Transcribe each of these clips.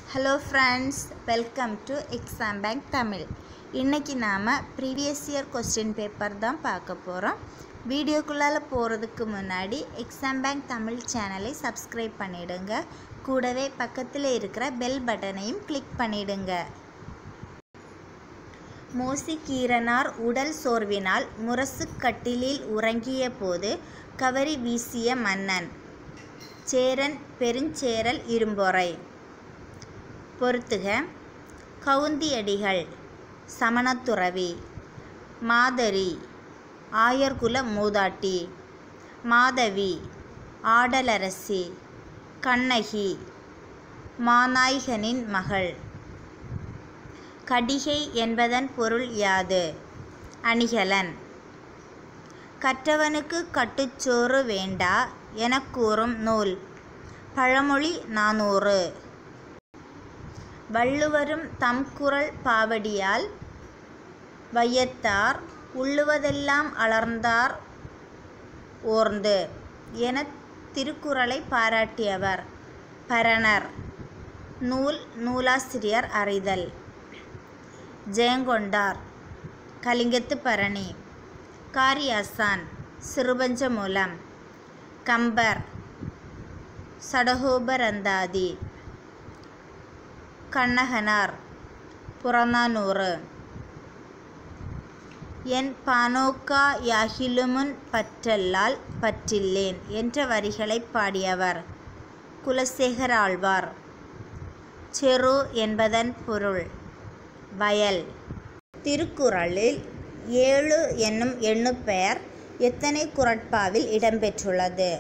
hello friends welcome to exam bank Tamil இன்றைக்கி நாம் previous year question paper தான் பார்க்க போகிறோம் வீடியோக்குள்ளால் போகிறதுக்கு முன்னாடி எக்ஸாம் பேங்க் தமிழ் சேனலை சப்ஸ்கிரைப் பண்ணிடுங்க கூடவே பக்கத்தில் இருக்கிற பெல் பட்டனையும் கிளிக் பண்ணிடுங்க மோசி கீரனார் உடல் சோர்வினால் முரசு கட்டிலில் உறங்கிய போது கவரி வீசிய மன்னன் சேரன் பெருஞ்சேரல் இரும்பொறை பொறுத்துக கவுந்தியடிகள் சமணத்துறவி மாதரி ஆயர்குல மூதாட்டி மாதவி ஆடலரசி கண்ணகி மாநாய்கனின் மகள் கடிகை என்பதன் பொருள் யாது அணிகலன் கற்றவனுக்கு கட்டுச்சோறு வேண்டா எனக் கூறும் நூல் பழமொழி நானூறு வள்ளுவரும் தம் குரல் பாவடியால் வையத்தார் உள்ளுவதெல்லாம் அலர்ந்தார் ஓர்ந்து என திருக்குறளை பாராட்டியவர் பரணர் நூல் நூலாசிரியர் அறிதல் ஜெயங்கொண்டார் கலிங்கத்து பரணி காரியாசான் சிறுபஞ்சமூலம் கம்பர் சடகோபரந்தாதி கண்ணகனார் புறநானூறு என் பானோக்கா யாகிலுமுன் பற்றல்லால் பற்றில்லேன் என்ற வரிகளைப் பாடியவர் குலசேகர ஆழ்வார் செரு என்பதன் பொருள் வயல் திருக்குறளில் ஏழு என்னும் எண்ணுப்பெயர் எத்தனை குரட்பாவில் இடம்பெற்றுள்ளது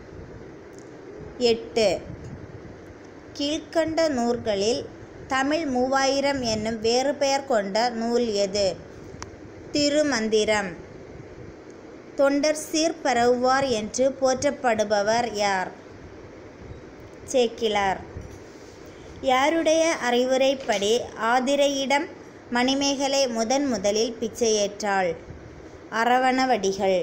எட்டு கீழ்கண்ட நூல்களில் தமிழ் மூவாயிரம் என்னும் வேறு பெயர் கொண்ட நூல் எது திருமந்திரம் தொண்டர் சீர் பரவுவார் என்று போற்றப்படுபவர் யார் சேக்கிலார் யாருடைய அறிவுரைப்படி ஆதிரையிடம் மணிமேகலை முதன் முதலில் பிச்சையேற்றாள் அரவணவடிகள்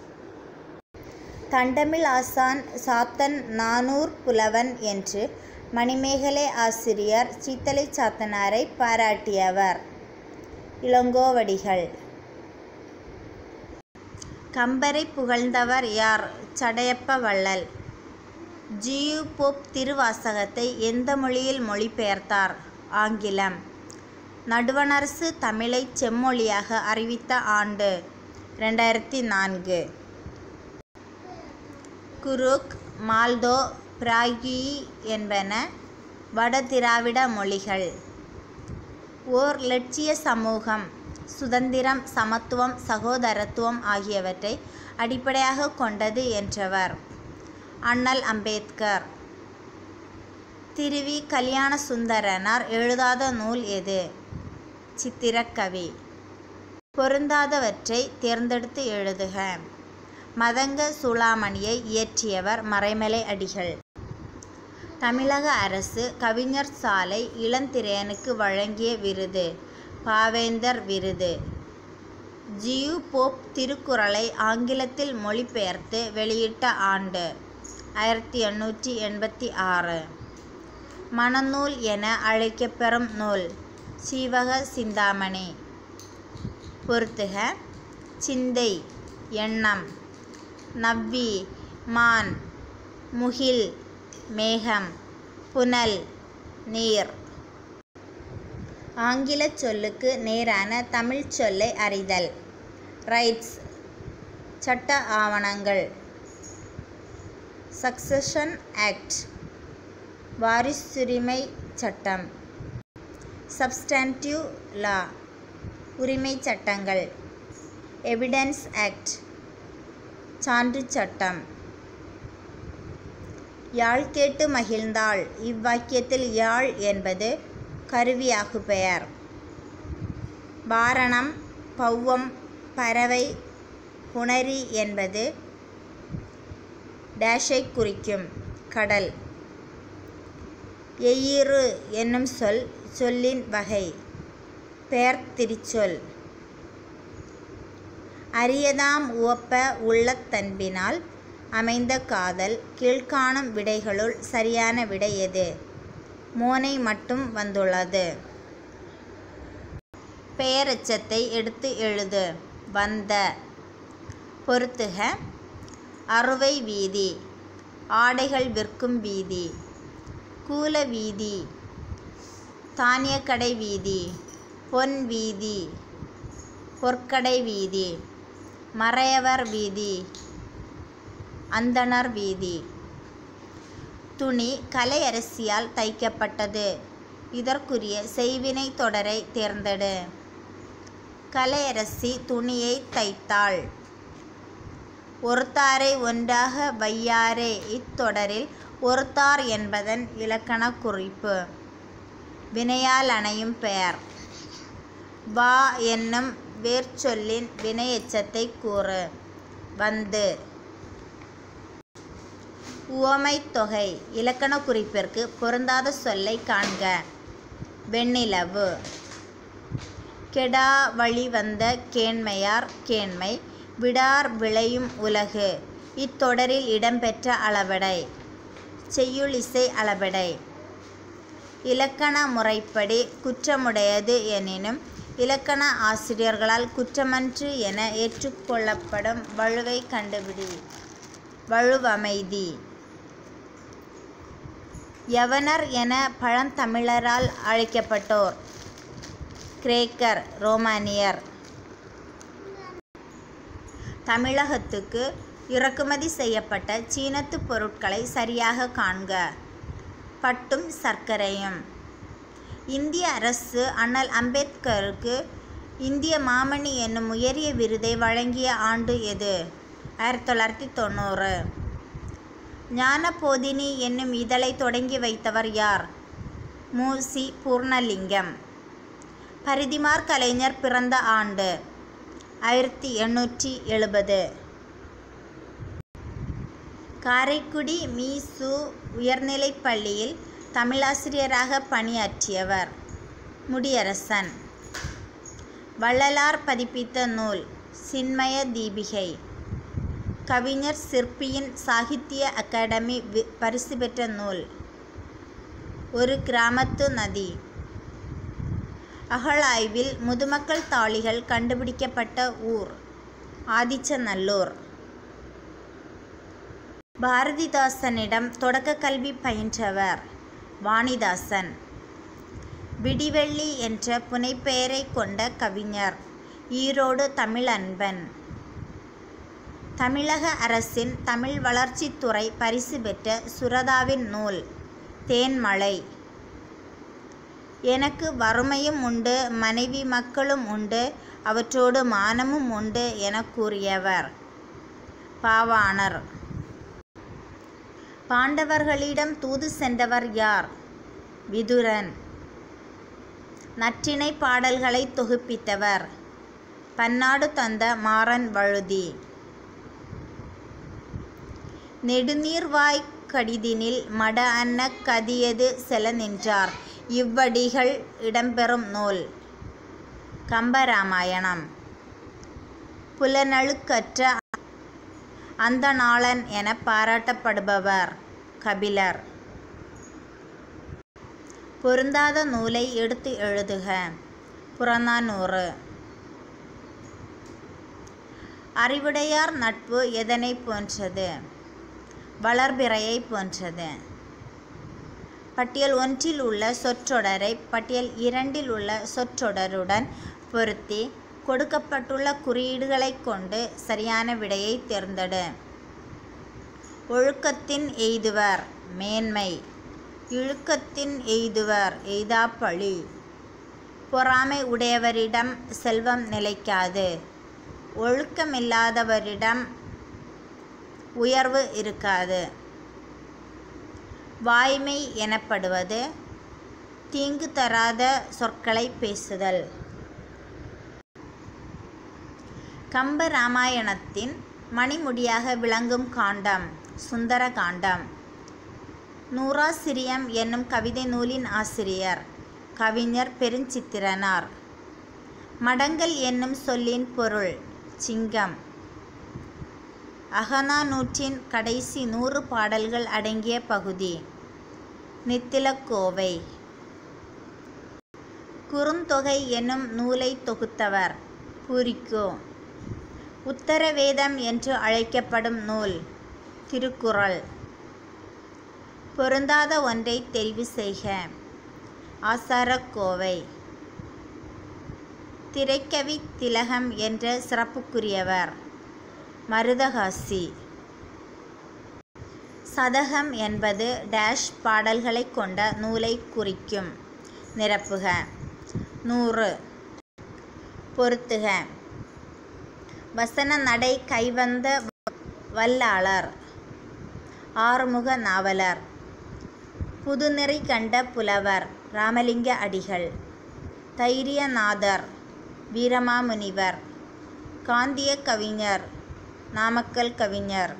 தண்டமிழ் ஆசான் சாத்தன் நானூர் புலவன் என்று மணிமேகலை ஆசிரியர் சித்தலை சாத்தனாரை பாராட்டியவர் இளங்கோவடிகள் கம்பரை புகழ்ந்தவர் யார் சடையப்ப வள்ளல் ஜியு போப் திருவாசகத்தை எந்த மொழியில் மொழிபெயர்த்தார் ஆங்கிலம் நடுவணரசு தமிழை செம்மொழியாக அறிவித்த ஆண்டு ரெண்டாயிரத்தி நான்கு குருக் மால்தோ பிராகி என்பன வட திராவிட மொழிகள் ஓர் லட்சிய சமூகம் சுதந்திரம் சமத்துவம் சகோதரத்துவம் ஆகியவற்றை அடிப்படையாக கொண்டது என்றவர் அண்ணல் அம்பேத்கர் திருவி கல்யாண சுந்தரனார் எழுதாத நூல் எது சித்திரக்கவி பொருந்தாதவற்றை தேர்ந்தெடுத்து எழுதுக மதங்க சூளாமணியை இயற்றியவர் மறைமலை அடிகள் தமிழக அரசு கவிஞர் சாலை இளந்திரையனுக்கு வழங்கிய விருது பாவேந்தர் விருது ஜியு போப் திருக்குறளை ஆங்கிலத்தில் மொழிபெயர்த்து வெளியிட்ட ஆண்டு ஆயிரத்தி எண்ணூற்றி எண்பத்தி ஆறு மணநூல் என அழைக்கப்பெறும் நூல் சீவக சிந்தாமணி பொறுத்துக சிந்தை எண்ணம் நவ்வி மான் முகில் மேகம் புனல் நீர் ஆங்கில சொல்லுக்கு நேரான தமிழ் சொல்லை அறிதல் ரைட்ஸ் சட்ட ஆவணங்கள் சக்சஷன் ஆக்ட் வாரிசுரிமை சட்டம் சப்ஸ்டான்டிவ் லா உரிமை சட்டங்கள் எவிடன்ஸ் ஆக்ட் சான்று சட்டம் யாழ் கேட்டு மகிழ்ந்தாள் இவ்வாக்கியத்தில் யாழ் என்பது கருவியாகு பெயர் வாரணம் பௌவம் பறவை புணரி என்பது டேஷை குறிக்கும் கடல் எயிறு என்னும் சொல் சொல்லின் வகை பெயர் திரிச்சொல் அரியதாம் உவப்ப உள்ளத்தன்பினால் அமைந்த காதல் கீழ்காணும் விடைகளுள் சரியான விடை எது மோனை மட்டும் வந்துள்ளது பெயரெச்சத்தை எடுத்து எழுது வந்த பொறுத்துக அறுவை வீதி ஆடைகள் விற்கும் வீதி கூல வீதி தானியக்கடை வீதி பொன் வீதி பொற்கடை வீதி மறையவர் வீதி அந்தணர் வீதி துணி கலையரசியால் தைக்கப்பட்டது இதற்குரிய செய்வினை தொடரை தேர்ந்தெடு கலையரசி துணியை தைத்தாள் ஒருத்தாரை ஒன்றாக வையாரே இத்தொடரில் ஒருத்தார் என்பதன் இலக்கண குறிப்பு வினையால் அணையும் பெயர் வா என்னும் வேர்ச்சொல்லின் வினையெச்சத்தை கூறு வந்து உவமைத் தொகை இலக்கண குறிப்பிற்கு பொருந்தாத சொல்லை காண்க வெண்ணிலவு கெடா வழி வந்த கேண்மையார் கேண்மை விடார் விளையும் உலகு இத்தொடரில் இடம்பெற்ற அளபெடை செய்யுளிசை அளபெடை இலக்கண முறைப்படி குற்றமுடையது எனினும் இலக்கண ஆசிரியர்களால் குற்றமன்று என ஏற்றுக்கொள்ளப்படும் வழுவை கண்டுபிடி வழுவமைதி யவனர் என பழந்தமிழரால் அழைக்கப்பட்டோர் கிரேக்கர் ரோமானியர் தமிழகத்துக்கு இறக்குமதி செய்யப்பட்ட சீனத்து பொருட்களை சரியாக காண்க பட்டும் சர்க்கரையும் இந்திய அரசு அண்ணல் அம்பேத்கருக்கு இந்திய மாமணி என்னும் உயரிய விருதை வழங்கிய ஆண்டு எது ஆயிரத்தி தொள்ளாயிரத்தி தொண்ணூறு ஞானபோதினி என்னும் இதழை தொடங்கி வைத்தவர் யார் மு சி பூர்ணலிங்கம் பரிதிமார் கலைஞர் பிறந்த ஆண்டு ஆயிரத்தி எண்ணூற்றி எழுபது காரைக்குடி மீ சு உயர்நிலைப் பள்ளியில் தமிழாசிரியராக பணியாற்றியவர் முடியரசன் வள்ளலார் பதிப்பித்த நூல் சின்மய தீபிகை கவிஞர் சிற்பியின் சாகித்ய அகாடமி வி பரிசு பெற்ற நூல் ஒரு கிராமத்து நதி அகழாய்வில் முதுமக்கள் தாளிகள் கண்டுபிடிக்கப்பட்ட ஊர் ஆதிச்சநல்லூர் பாரதிதாசனிடம் தொடக்க கல்வி பயின்றவர் வாணிதாசன் விடிவெள்ளி என்ற புனைப்பெயரை கொண்ட கவிஞர் ஈரோடு தமிழன்பன் தமிழக அரசின் தமிழ் வளர்ச்சித்துறை பரிசு பெற்ற சுரதாவின் நூல் தேன்மழை எனக்கு வறுமையும் உண்டு மனைவி மக்களும் உண்டு அவற்றோடு மானமும் உண்டு என கூறியவர் பாவாணர் பாண்டவர்களிடம் தூது சென்றவர் யார் விதுரன் நற்றிணை பாடல்களை தொகுப்பித்தவர் பன்னாடு தந்த மாறன் வழுதி நெடுநீர்வாய் கடிதினில் மட அன்ன கதியது செல நின்றார் இவ்வடிகள் இடம்பெறும் நூல் கம்பராமாயணம் புலனழுக்கற்ற அந்த நாளன் என பாராட்டப்படுபவர் கபிலர் பொருந்தாத நூலை எடுத்து எழுதுக புறநானூறு அறிவுடையார் நட்பு எதனை போன்றது வளர்பிறையை போன்றது பட்டியல் ஒன்றில் உள்ள சொற்றொடரை பட்டியல் இரண்டில் உள்ள சொற்றொடருடன் பொருத்தி கொடுக்கப்பட்டுள்ள குறியீடுகளைக் கொண்டு சரியான விடையை தேர்ந்தெடு ஒழுக்கத்தின் எய்துவர் மேன்மை இழுக்கத்தின் எய்துவர் எய்தாப்பழி பொறாமை உடையவரிடம் செல்வம் நிலைக்காது ஒழுக்கமில்லாதவரிடம் உயர்வு இருக்காது வாய்மை எனப்படுவது தீங்கு தராத சொற்களை பேசுதல் கம்ப ராமாயணத்தின் மணிமுடியாக விளங்கும் காண்டம் சுந்தர காண்டம் நூறாசிரியம் என்னும் கவிதை நூலின் ஆசிரியர் கவிஞர் பெருஞ்சித்திரனார் மடங்கல் என்னும் சொல்லின் பொருள் சிங்கம் அகநானூற்றின் கடைசி நூறு பாடல்கள் அடங்கிய பகுதி நித்திலக்கோவை குறுந்தொகை என்னும் நூலை தொகுத்தவர் பூரிக்கோ உத்தரவேதம் என்று அழைக்கப்படும் நூல் திருக்குறள் பொருந்தாத ஒன்றை தெரிவு செய்க ஆசாரக்கோவை திரைக்கவி திலகம் என்ற சிறப்புக்குரியவர் மருதகாசி சதகம் என்பது டேஷ் பாடல்களை கொண்ட நூலை குறிக்கும் நிரப்புக நூறு பொருத்துக வசன நடை கைவந்த வல்லாளர் ஆறுமுக நாவலர் புதுநெறி கண்ட புலவர் ராமலிங்க அடிகள் தைரியநாதர் வீரமாமுனிவர் காந்திய கவிஞர் நாமக்கல் கவிஞர்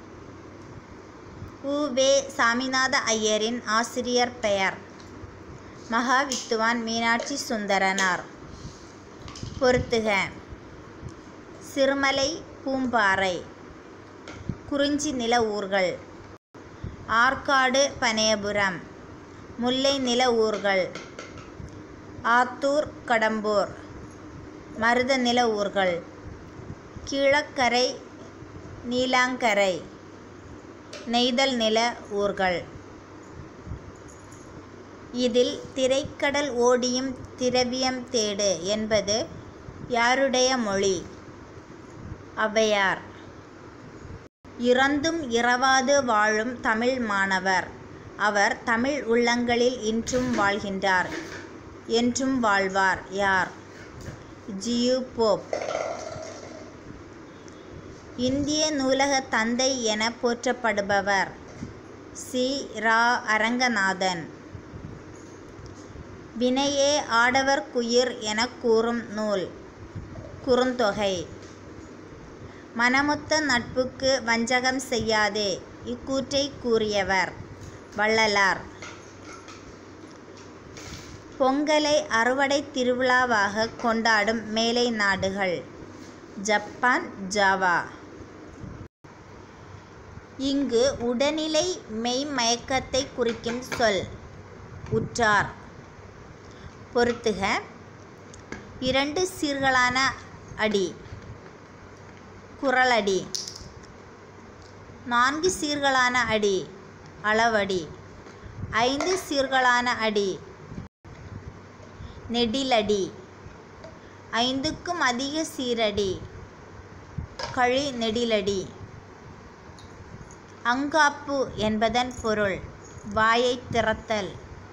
உ வே சாமிநாத ஐயரின் ஆசிரியர் பெயர் மகாவித்துவான் மீனாட்சி சுந்தரனார் பொருத்துக சிறுமலை பூம்பாறை குறிஞ்சி நில ஊர்கள் ஆற்காடு பனையபுரம் முல்லை நில ஊர்கள் ஆத்தூர் கடம்பூர் மருத நில ஊர்கள் கீழக்கரை நீலாங்கரை நெய்தல் நில ஊர்கள் இதில் திரைக்கடல் ஓடியும் திரவியம் தேடு என்பது யாருடைய மொழி ஔவையார் இறந்தும் இரவாது வாழும் தமிழ் மாணவர் அவர் தமிழ் உள்ளங்களில் இன்றும் வாழ்கின்றார் என்றும் வாழ்வார் யார் ஜியு போப் இந்திய நூலக தந்தை என போற்றப்படுபவர் சி ரா அரங்கநாதன் வினையே ஆடவர் குயிர் எனக் கூறும் நூல் குறுந்தொகை மனமொத்த நட்புக்கு வஞ்சகம் செய்யாதே இக்கூற்றை கூறியவர் வள்ளலார் பொங்கலை அறுவடை திருவிழாவாக கொண்டாடும் மேலை நாடுகள் ஜப்பான் ஜாவா இங்கு உடனிலை மெய்மயக்கத்தை குறிக்கும் சொல் உற்றார் பொருத்துக இரண்டு சீர்களான அடி குரலடி நான்கு சீர்களான அடி அளவடி ஐந்து சீர்களான அடி நெடிலடி ஐந்துக்கும் அதிக சீரடி கழி நெடிலடி அங்காப்பு என்பதன் பொருள் வாயை திறத்தல்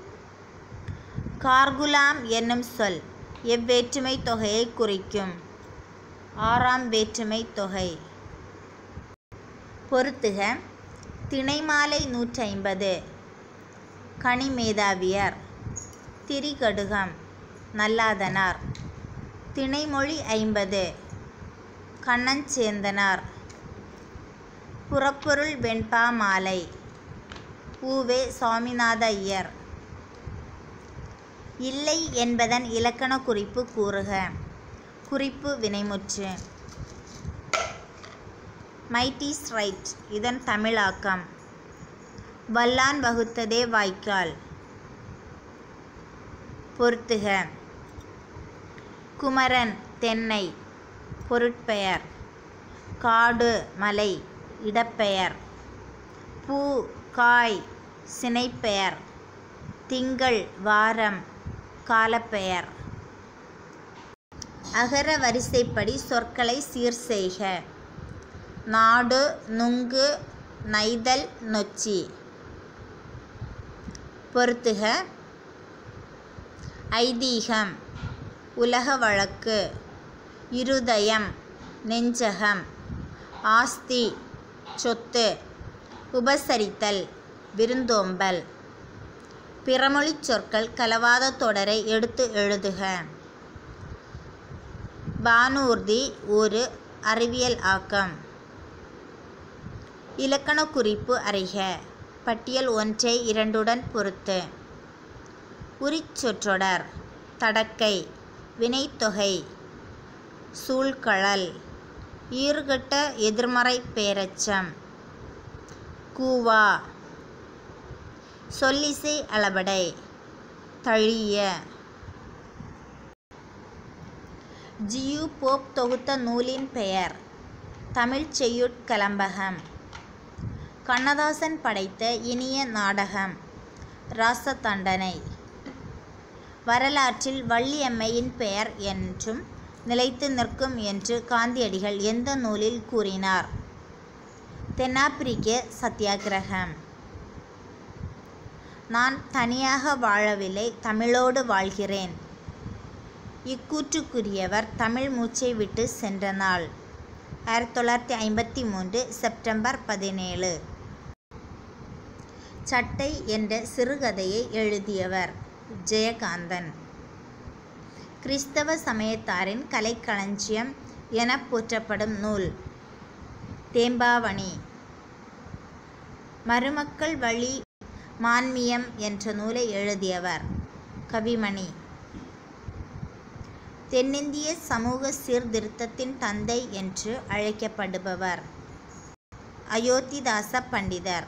கார்குலாம் என்னும் சொல் எவ்வேற்றுமை தொகையை குறிக்கும் ஆறாம் வேற்றுமை தொகை பொருத்துக திணைமாலை நூற்றி ஐம்பது கனிமேதாவியர் திரிகடுகம் நல்லாதனார் திணைமொழி ஐம்பது கண்ணஞ்சேந்தனார் புறப்பொருள் வெண்பா மாலை ஊவே சுவாமிநாத ஐயர் இல்லை என்பதன் இலக்கண குறிப்பு கூறுக குறிப்பு வினைமுற்று மைட் இஸ் ரைட் இதன் தமிழாக்கம் வல்லான் வகுத்ததே வாய்க்கால் பொருத்துக குமரன் தென்னை பொருட்பெயர் காடு மலை இடப்பெயர் பூ காய் சினைப்பெயர் திங்கள் வாரம் காலப்பெயர் அகர வரிசைப்படி சொற்களை சீர் செய்க நாடு நுங்கு நைதல் நொச்சி பொருத்துக ஐதீகம் உலக வழக்கு இருதயம் நெஞ்சகம் ஆஸ்தி சொத்து உபசரித்தல் விருந்தோம்பல் பிறமொழிச் சொற்கள் கலவாத தொடரை எடுத்து எழுதுக பானூர்தி ஒரு அறிவியல் ஆக்கம் இலக்கண குறிப்பு அறிக பட்டியல் ஒன்றை இரண்டுடன் பொறுத்து உரிச்சொற்றொடர் தடக்கை வினைத்தொகை சூழ்கழல் ஈறுகட்ட எதிர்மறை பேரச்சம் கூவா சொல்லிசை அளபடை தழிய ஜியு போப் தொகுத்த நூலின் பெயர் தமிழ்ச் செய்யுட்கலம்பகம் கண்ணதாசன் படைத்த இனிய நாடகம் ராசதண்டனை வரலாற்றில் வள்ளியம்மையின் பெயர் என்றும் நிலைத்து நிற்கும் என்று காந்தியடிகள் எந்த நூலில் கூறினார் தென்னாப்பிரிக்க சத்தியாகிரகம் நான் தனியாக வாழவில்லை தமிழோடு வாழ்கிறேன் இக்கூற்றுக்குரியவர் தமிழ் மூச்சை விட்டு சென்ற நாள் ஆயிரத்தி தொள்ளாயிரத்தி ஐம்பத்தி மூன்று செப்டம்பர் பதினேழு சட்டை என்ற சிறுகதையை எழுதியவர் ஜெயகாந்தன் கிறிஸ்தவ சமயத்தாரின் கலைக்களஞ்சியம் என போற்றப்படும் நூல் தேம்பாவணி மருமக்கள் வழி மான்மியம் என்ற நூலை எழுதியவர் கவிமணி தென்னிந்திய சமூக சீர்திருத்தத்தின் தந்தை என்று அழைக்கப்படுபவர் அயோத்திதாச பண்டிதர்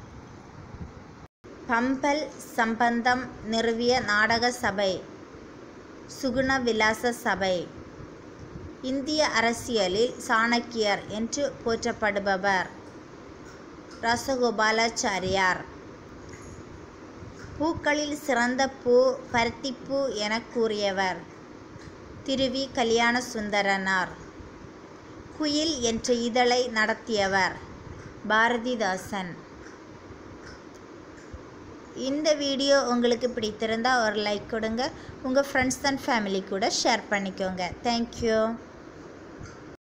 பம்பல் சம்பந்தம் நிறுவிய நாடக சபை சுகுண விலாச சபை இந்திய அரசியலில் சாணக்கியர் என்று போற்றப்படுபவர் ரசகோபாலாச்சாரியார் பூக்களில் சிறந்த பூ பருத்திப்பூ என கூறியவர் திருவி கல்யாண சுந்தரனார் குயில் என்ற இதழை நடத்தியவர் பாரதிதாசன் இந்த வீடியோ உங்களுக்கு பிடித்திருந்தால் ஒரு லைக் கொடுங்க உங்கள் ஃப்ரெண்ட்ஸ் அண்ட் ஃபேமிலி கூட ஷேர் பண்ணிக்கோங்க தேங்க்யூ